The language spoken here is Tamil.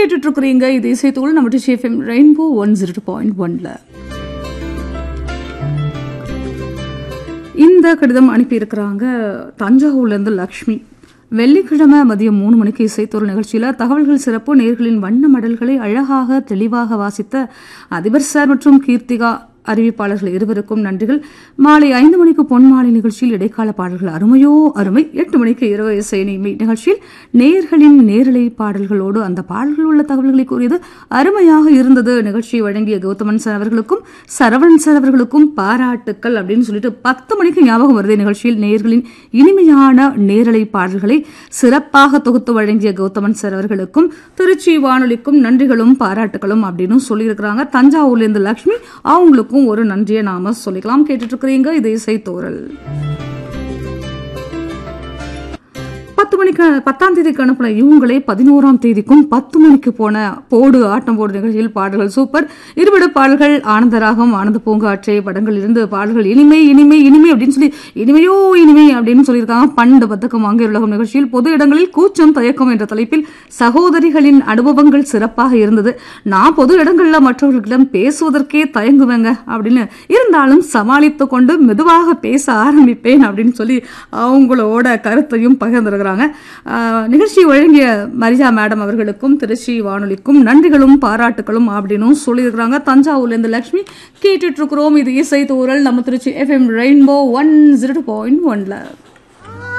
கேட்டுட்டு இருக்கிறீங்க இது இசைத்தூள் நம்ம டிஷிஎஃப்எம் ரெயின்போ ஒன் ஜீரோ பாயிண்ட் ஒன்ல இந்த கடிதம் அனுப்பியிருக்கிறாங்க தஞ்சாவூர்லேருந்து லக்ஷ்மி வெள்ளிக்கிழமை மதியம் மூணு மணிக்கு இசைத்தோர் நிகழ்ச்சியில் தகவல்கள் சிறப்பு நேர்களின் வண்ண மடல்களை அழகாக தெளிவாக வாசித்த அதிபர் சார் மற்றும் கீர்த்திகா அறிவிப்பாளர்கள் இருவருக்கும் நன்றிகள் மாலை ஐந்து மணிக்கு பொன்மாலை நிகழ்ச்சியில் இடைக்கால பாடல்கள் அருமையோ அருமை எட்டு மணிக்கு இரவு இசை நிமை நிகழ்ச்சியில் நேர்களின் நேரலை பாடல்களோடு அந்த பாடல்கள் உள்ள தகவல்களை கூறியது அருமையாக இருந்தது நிகழ்ச்சியை வழங்கிய கௌதமன் சார் அவர்களுக்கும் சரவணன் சார் அவர்களுக்கும் பாராட்டுக்கள் அப்படின்னு சொல்லிட்டு பத்து மணிக்கு ஞாபகம் வருது நிகழ்ச்சியில் நேர்களின் இனிமையான நேரலை பாடல்களை சிறப்பாக தொகுத்து வழங்கிய கௌதமன் சார் அவர்களுக்கும் திருச்சி வானொலிக்கும் நன்றிகளும் பாராட்டுகளும் அப்படின்னு சொல்லியிருக்கிறாங்க தஞ்சாவூர்லேருந்து லக்ஷ்மி அவங்களுக்கும் ஒரு நன்றியை நாம சொல்லிக்கலாம் கேட்டுட்டு இருக்கிறீங்க இது இசைத்தோரல் பத்து மணிக்கு பத்தாம் தேதிக்கு அனுப்பின இவங்களே பதினோராம் தேதிக்கும் பத்து மணிக்கு போன போடு ஆட்டம் போடு நிகழ்ச்சியில் பாடல்கள் சூப்பர் இருவிட பாடல்கள் ஆனந்தராகம் ஆனந்த பூங்காற்றை படங்கள் இருந்து பாடல்கள் இனிமை இனிமை இனிமை அப்படின்னு சொல்லி இனிமையோ இனிமை அப்படின்னு சொல்லியிருக்காங்க பண்டு பத்தக்கம் அங்கே உலகம் நிகழ்ச்சியில் பொது இடங்களில் கூச்சம் தயக்கம் என்ற தலைப்பில் சகோதரிகளின் அனுபவங்கள் சிறப்பாக இருந்தது நான் பொது இடங்கள்ல மற்றவர்களிடம் பேசுவதற்கே தயங்குவேங்க அப்படின்னு இருந்தாலும் சமாளித்து கொண்டு மெதுவாக பேச ஆரம்பிப்பேன் அப்படின்னு சொல்லி அவங்களோட கருத்தையும் பகிர்ந்திருக்கிறாங்க ஆஹ் நிகழ்ச்சி வழங்கிய மரிஜா மேடம் அவர்களுக்கும் திருச்சி வானொலிக்கும் நன்றிகளும் பாராட்டுகளும் அப்படின்னு சொல்லியிருக்கிறாங்க தஞ்சாவூர்ல இருந்து லட்சுமி கேட்டுட்டு இருக்கிறோம் இது இசை தூரல் நம்ம Tiruchi FM rainbow one zero point ஒன்ல